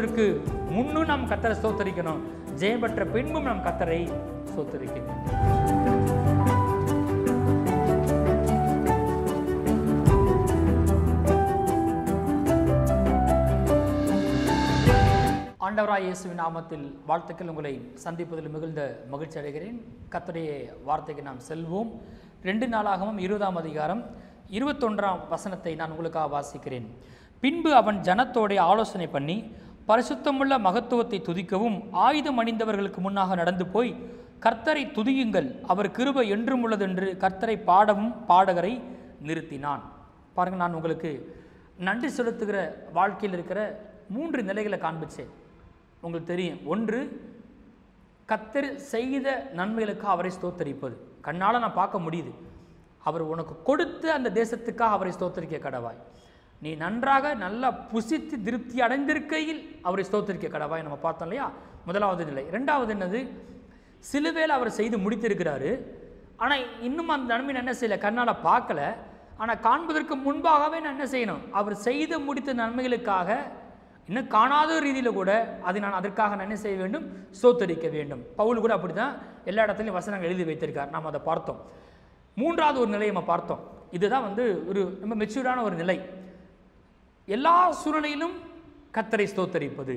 பெறுவதற்கு முன்னும் நாம் கத்தரை ஸ்தோத்தரிக்கணும் ஜெயம் பெற்ற பின்பும் நாம் கத்தரை ஸ்தோத்தரிக்க வேண்டும் ஆண்டவராய் இயேசுவின் நாமத்தில் வாழ்த்துக்கள் உங்களை சந்திப்பதில் மிகுந்த மகிழ்ச்சி அடைகிறேன் கர்த்தருடைய வார்த்தைக்கு நாம் செல்வோம் ரெண்டு நாளாகவும் இருபதாம் அதிகாரம் இருபத்தொன்றாம் வசனத்தை நான் உங்களுக்காக வாசிக்கிறேன் பின்பு அவன் ஜனத்தோடே ஆலோசனை பண்ணி பரிசுத்தமுள்ள மகத்துவத்தை துதிக்கவும் ஆயுதம் அணிந்தவர்களுக்கு முன்னாக நடந்து போய் கர்த்தரை துதியுங்கள் அவர் கிருபை என்றும் உள்ளதென்று கர்த்தரை பாடவும் பாடகரை நிறுத்தினான் பாருங்கள் நான் உங்களுக்கு நன்றி செலுத்துகிற வாழ்க்கையில் இருக்கிற மூன்று நிலைகளை காண்பிச்சேன் உங்களுக்கு தெரியும் ஒன்று கத்தர் செய்த நன்மைகளுக்கு அவரை ஸ்தோத்தரிப்பது கண்ணால் நான் பார்க்க முடியுது அவர் உனக்கு கொடுத்த அந்த தேசத்துக்காக அவரை ஸ்தோத்தரிக்க கடவாய் நீ நன்றாக நல்லா புசித்து திருப்தி அடைந்திருக்கையில் அவரை ஸ்தோத்தரிக்க கடவாய் நம்ம பார்த்தோம் இல்லையா முதலாவது நிலை ரெண்டாவது என்னது சிலுவேல அவர் செய்து முடித்திருக்கிறாரு ஆனால் இன்னும் அந்த நன்மை நான் என்ன செய்யல கண்ணால் பார்க்கல ஆனால் காண்பதற்கு முன்பாகவே நான் என்ன செய்யணும் அவர் செய்து முடித்த நன்மைகளுக்காக இன்னும் காணாத ரீதியில் கூட அதை நான் அதற்காக நான் என்ன செய்ய வேண்டும் சோத்தரிக்க வேண்டும் பவுல் கூட அப்படி தான் எல்லா இடத்துலையும் வசனங்கள் எழுதி வைத்திருக்கார் நாம் அதை பார்த்தோம் மூன்றாவது ஒரு நிலையை நம்ம பார்த்தோம் இதுதான் வந்து ஒரு ரொம்ப மெச்சூரான ஒரு நிலை எல்லா சூழ்நிலையிலும் கத்தரை ஸ்தோத்தரிப்பது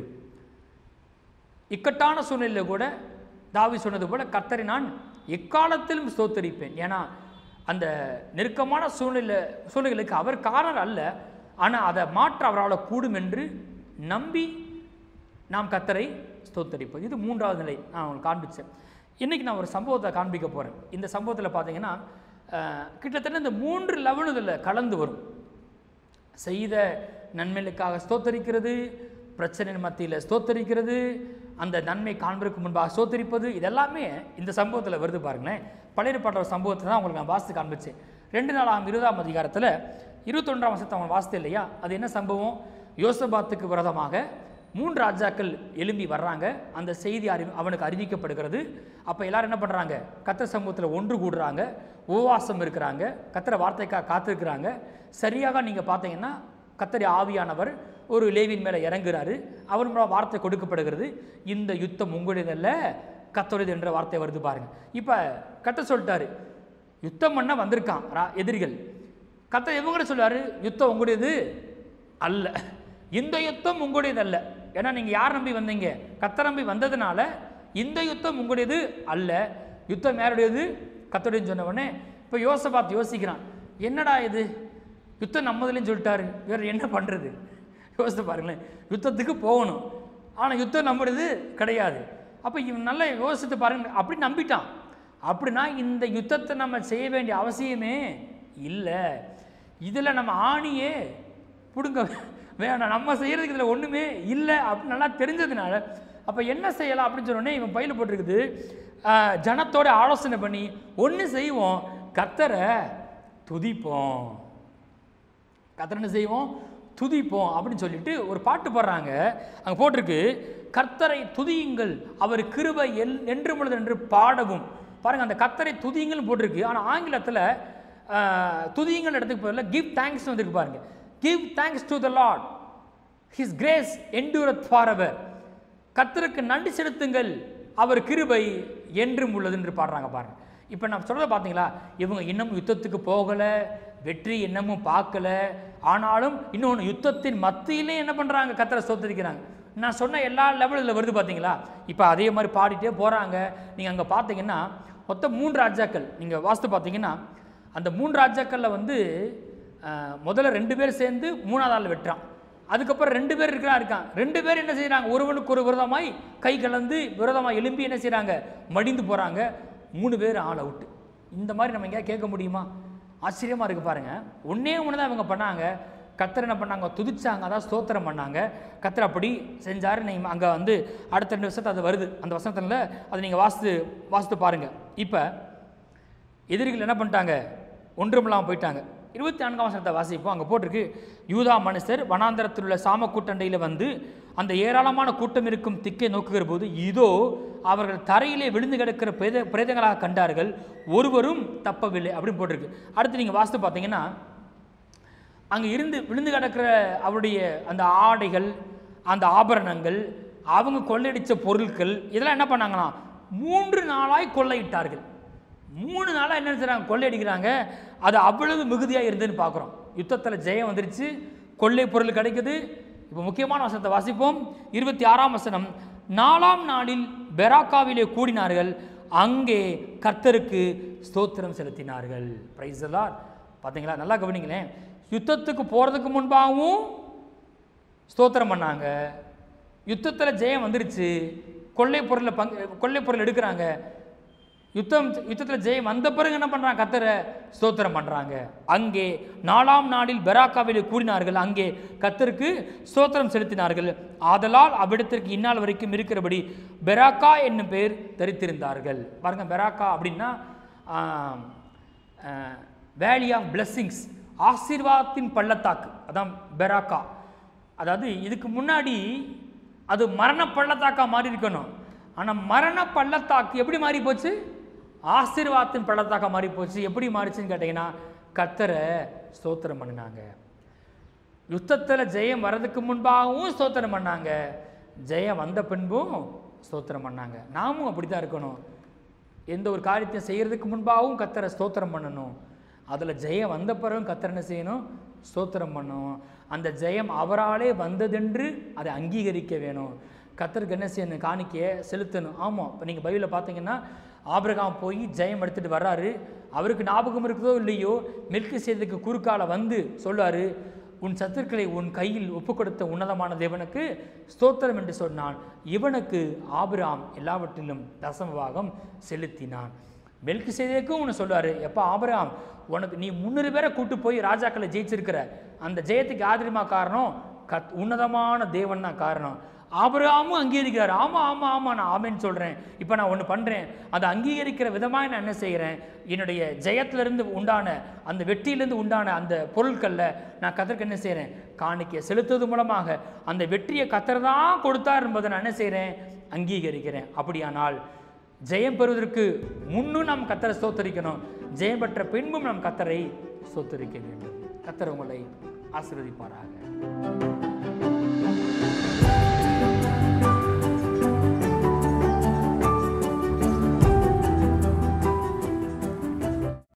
இக்கட்டான சூழ்நிலையில் கூட தாவி சொன்னது போல கத்தரை நான் எக்காலத்திலும் ஸ்தோத்தரிப்பேன் ஏன்னா அந்த நெருக்கமான சூழ்நிலை சூழ்நிலைகளுக்கு அவர் காரணர் அல்ல ஆனால் அதை மாற்ற அவரால் கூடும் என்று நம்பி நாம் கத்தரை ஸ்தோத்தரிப்பது இது மூன்றாவது நிலை நான் உங்களுக்கு காண்பிச்சேன் இன்றைக்கி நான் ஒரு சம்பவத்தை காண்பிக்க போகிறேன் இந்த சம்பவத்தில் பார்த்தீங்கன்னா அஹ், கிட்டத்தட்ட இந்த மூன்று லெவலும் இதில் கலந்து வரும் செய்த நன்மைகளுக்காக ஸ்தோத்தரிக்கிறது பிரச்சனை மத்தியில் ஸ்தோத்தரிக்கிறது அந்த நன்மை காண்பதற்கு முன்பாக ஸ்தோத்தரிப்பது இதெல்லாமே இந்த சம்பவத்தில் வருது பாருங்களேன் பழைய பாட்ட சம்பவத்தை தான் உங்களுக்கு நான் வாசித்து காண்பிச்சேன் ரெண்டு நாளாம் இருபதாம் அதிகாரத்தில் இருபத்தொன்றாம் வருஷத்தை அவங்க வாசித்து இல்லையா அது என்ன சம்பவம் யோசபாத்துக்கு விரதமாக மூன்று ராஜாக்கள் எழும்பி வர்றாங்க அந்த செய்தி அறி அவனுக்கு அறிவிக்கப்படுகிறது அப்போ எல்லாரும் என்ன பண்ணுறாங்க கத்திர சமூகத்தில் ஒன்று கூடுறாங்க உபவாசம் இருக்கிறாங்க கத்திர வார்த்தைக்காக காத்திருக்கிறாங்க சரியாக நீங்கள் பார்த்தீங்கன்னா கத்தரி ஆவியானவர் ஒரு லேவின் மேலே இறங்குறாரு அவர் மூலம் வார்த்தை கொடுக்கப்படுகிறது இந்த யுத்தம் உங்களுடையதல்ல கத்தோடையது என்ற வார்த்தை வருது பாருங்க இப்போ கத்த சொல்லிட்டாரு யுத்தம் பண்ண வந்திருக்கான் ரா- எதிரிகள் கத்த இவங்க சொல்றாரு யுத்தம் உங்களுடையது அல்ல இந்த யுத்தம் உங்களுடையது அல்ல ஏன்னா நீங்கள் யார் நம்பி வந்தீங்க கத்த நம்பி வந்ததுனால இந்த யுத்தம் உங்களுடையது அல்ல யுத்தம் யாருடையது கத்தோடையன்னு சொன்ன உடனே இப்போ யோசபாத் யோசிக்கிறான் என்னடா இது யுத்தம் நம்மதுலேன்னு சொல்லிட்டாரு வேற என்ன பண்ணுறது யோசித்து பாருங்களேன் யுத்தத்துக்கு போகணும் ஆனால் யுத்தம் நம்முடையது கிடையாது அப்போ இவன் நல்லா யோசித்து பாருங்க அப்படி நம்பிட்டான் அப்படின்னா இந்த யுத்தத்தை நம்ம செய்ய வேண்டிய அவசியமே இல்லை இதில் நம்ம ஆணியே பிடுங்க வேணாம் நம்ம செய்கிறதுக்கு இதில் ஒன்றுமே இல்லை அப்படின்னு நல்லா தெரிஞ்சதுனால அப்போ என்ன செய்யலாம் அப்படின்னு சொன்னோடனே இவன் பையில் போட்டிருக்குது ஆஹ், ஜனத்தோட ஆலோசனை பண்ணி ஒன்று செய்வோம் கத்தரை துதிப்போம் கத்தரை என்ன செய்வோம் துதிப்போம் அப்படின்னு சொல்லிட்டு ஒரு பாட்டு பாடுறாங்க அங்கே போட்டிருக்கு கர்த்தரை துதியுங்கள் அவர் கிருபை எல் என்று முழுது என்று பாடவும் பாருங்க அந்த கர்த்தரை துதியுங்கள் போட்டிருக்கு ஆனால் ஆங்கிலத்தில் துதியுங்கள் இடத்துக்கு பதிலாக கிவ் தேங்க்ஸ் வந்துருக்கு பாருங்க give thanks to the lord his grace endureth forever கர்த்தருக்கு நன்றி செலுத்துங்கள் அவர் கிருபை என்றும் உள்ளது என்று பாடுறாங்க பாருங்க இப்போ நான் சொல்றத பார்த்தீங்களா இவங்க இன்னும் யுத்தத்துக்கு போகலை வெற்றி இன்னமும் பார்க்கல ஆனாலும் இன்னொன்று யுத்தத்தின் மத்தியிலே என்ன பண்ணுறாங்க கத்தரை ஸ்தோத்திரிக்கிறாங்க நான் சொன்ன எல்லா லெவலில் வருது பார்த்தீங்களா இப்போ அதே மாதிரி பாடிட்டே போகிறாங்க நீங்கள் அங்கே பார்த்தீங்கன்னா மொத்தம் மூன்று ராஜாக்கள் நீங்கள் வாஸ்து பார்த்தீங்கன்னா அந்த மூன்று ராஜாக்களில் வந்து அஹ், முதல்ல ரெண்டு பேர் சேர்ந்து மூணாவது ஆள் வெட்டுறான் அதுக்கப்புறம் ரெண்டு பேர் இருக்கிறா இருக்கான் ரெண்டு பேர் என்ன செய்கிறாங்க ஒருவனுக்கு ஒரு விரதமாய் கை கலந்து விரதமாய் எழும்பி என்ன செய்கிறாங்க மடிந்து போகிறாங்க மூணு பேர் ஆள் அவுட்டு இந்த மாதிரி நம்ம எங்கேயா கேட்க முடியுமா ஆச்சரியமாக இருக்குது பாருங்க ஒன்றே ஒன்று தான் இவங்க பண்ணாங்க கத்தர் என்ன பண்ணாங்க துதிச்சாங்க அதான் ஸ்தோத்திரம் பண்ணாங்க கத்தர் அப்படி செஞ்சாரு நீங்கள் அங்கே வந்து அடுத்த ரெண்டு வருஷத்தை அது வருது அந்த வசனத்தில் அதை நீங்கள் வாசித்து வாசித்து பாருங்கள் இப்போ எதிரிகள் என்ன பண்ணிட்டாங்க ஒன்றுமில்லாமல் போயிட்டாங்க இருபத்தி நான்காம் வசனத்தை வாசிப்போம் அங்கே போட்டிருக்கு யூதா மனுஷர் வனாந்தரத்தில் உள்ள சாம கூட்டண்டையில் வந்து அந்த ஏராளமான கூட்டம் இருக்கும் திக்கை நோக்குகிற போது இதோ அவர்கள் தரையிலே விழுந்து கிடக்கிற பிரேத பிரேதங்களாக கண்டார்கள் ஒருவரும் தப்பவில்லை அப்படின்னு போட்டிருக்கு அடுத்து நீங்கள் வாசித்து பார்த்தீங்கன்னா அங்கே இருந்து விழுந்து கிடக்கிற அவருடைய அந்த ஆடைகள் அந்த ஆபரணங்கள் அவங்க கொள்ளையடித்த பொருட்கள் இதெல்லாம் என்ன பண்ணாங்களாம் மூன்று நாளாய் கொள்ளையிட்டார்கள் மூணு நாளாக என்ன செய்றாங்க கொள்ளையடிக்கிறாங்க அது அவ்வளவு மிகுதியாக இருந்ததுன்னு பார்க்குறோம் யுத்தத்தில் ஜெயம் வந்துருச்சு கொள்ளை பொருள் கிடைக்குது இப்போ முக்கியமான வசனத்தை வாசிப்போம் இருபத்தி ஆறாம் வசனம் நாலாம் நாளில் பெராக்காவிலே கூடினார்கள் அங்கே கர்த்தருக்கு ஸ்தோத்திரம் செலுத்தினார்கள் பிரைஸ் எல்லாம் பார்த்தீங்களா நல்லா கவனிங்களேன் யுத்தத்துக்கு போகிறதுக்கு முன்பாகவும் ஸ்தோத்திரம் பண்ணாங்க யுத்தத்தில் ஜெயம் வந்துருச்சு கொள்ளை பொருளை பங்கு கொள்ளை பொருள் எடுக்கிறாங்க யுத்தம் யுத்தத்தில் ஜெயம் வந்த பிறகு என்ன பண்ணுறாங்க கத்தரை ஸ்தோத்திரம் பண்ணுறாங்க அங்கே நாலாம் நாளில் பெராக்காவிலே கூடினார்கள் அங்கே கத்தருக்கு ஸ்தோத்திரம் செலுத்தினார்கள் ஆதலால் அவ்விடத்திற்கு இந்நாள் வரைக்கும் இருக்கிறபடி பெராக்கா என்னும் பெயர் தரித்திருந்தார்கள் பாருங்க பெராக்கா அப்படின்னா வேலி ஆஃப் பிளெஸ்ஸிங்ஸ் ஆசீர்வாதத்தின் பள்ளத்தாக்கு அதான் பெராக்கா அதாவது இதுக்கு முன்னாடி அது மரண பள்ளத்தாக்கா மாறி இருக்கணும் ஆனால் மரண பள்ளத்தாக்கு எப்படி மாறி போச்சு ஆசீர்வாதத்தின் பள்ளத்தாக்கா மாறி போச்சு எப்படி மாறிச்சுன்னு கேட்டிங்கன்னா கத்தரை ஸ்தோத்திரம் பண்ணினாங்க யுத்தத்தில் ஜெயம் வர்றதுக்கு முன்பாகவும் ஸ்தோத்திரம் பண்ணாங்க ஜெயம் வந்த பின்பும் ஸ்தோத்திரம் பண்ணாங்க நாமும் அப்படி தான் இருக்கணும் எந்த ஒரு காரியத்தையும் செய்கிறதுக்கு முன்பாகவும் கத்தரை ஸ்தோத்திரம் பண்ணணும் அதில் ஜெயம் வந்த பிறகும் கத்தர் என்ன செய்யணும் ஸ்தோத்திரம் பண்ணணும் அந்த ஜெயம் அவராலே வந்ததென்று அதை அங்கீகரிக்க வேணும் கத்தருக்கு என்ன செய்யணும் காணிக்கையை செலுத்தணும் ஆமாம் இப்போ நீங்கள் பைபிளில் பார்த்தீங்கன்னா ஆபிரகாம் போய் ஜெயம் எடுத்துகிட்டு வர்றாரு அவருக்கு ஞாபகம் இருக்குதோ இல்லையோ மெல்கி செய்ததுக்கு குறுக்கால வந்து சொல்லுவார் உன் சத்துருக்களை உன் கையில் ஒப்பு கொடுத்த உன்னதமான தேவனுக்கு ஸ்தோத்திரம் என்று சொன்னான் இவனுக்கு ஆபிராம் எல்லாவற்றிலும் தசமபாகம் செலுத்தினான் மெல்கி செய்ததுக்கும் ஒன்று சொல்லுவார் எப்போ ஆபிராம் உனக்கு நீ முன்னூறு பேரை கூட்டு போய் ராஜாக்களை ஜெயிச்சிருக்கிற அந்த ஜெயத்துக்கு ஆதரிமா காரணம் கத் உன்னதமான தேவன் தான் காரணம் ஆபிரகாமும் அங்கீகரிக்கிறார் ஆமாம் ஆமாம் ஆமாம் நான் ஆமேன்னு சொல்கிறேன் இப்போ நான் ஒன்று பண்ணுறேன் அதை அங்கீகரிக்கிற விதமாக நான் என்ன செய்கிறேன் என்னுடைய ஜெயத்திலிருந்து உண்டான அந்த வெற்றியிலிருந்து உண்டான அந்த பொருட்களில் நான் கத்தருக்கு என்ன செய்கிறேன் காணிக்கை செலுத்துவது மூலமாக அந்த வெற்றியை கத்தர் தான் கொடுத்தார் என்பதை நான் என்ன செய்கிறேன் அங்கீகரிக்கிறேன் அப்படியானால் ஜெயம் பெறுவதற்கு முன்னும் நாம் கத்தரை ஸ்தோத்தரிக்கணும் ஜெயம் பெற்ற பின்பும் நாம் கத்தரை ஸ்தோத்தரிக்க வேண்டும் கத்தர் உங்களை ஆசீர்வதிப்பாராக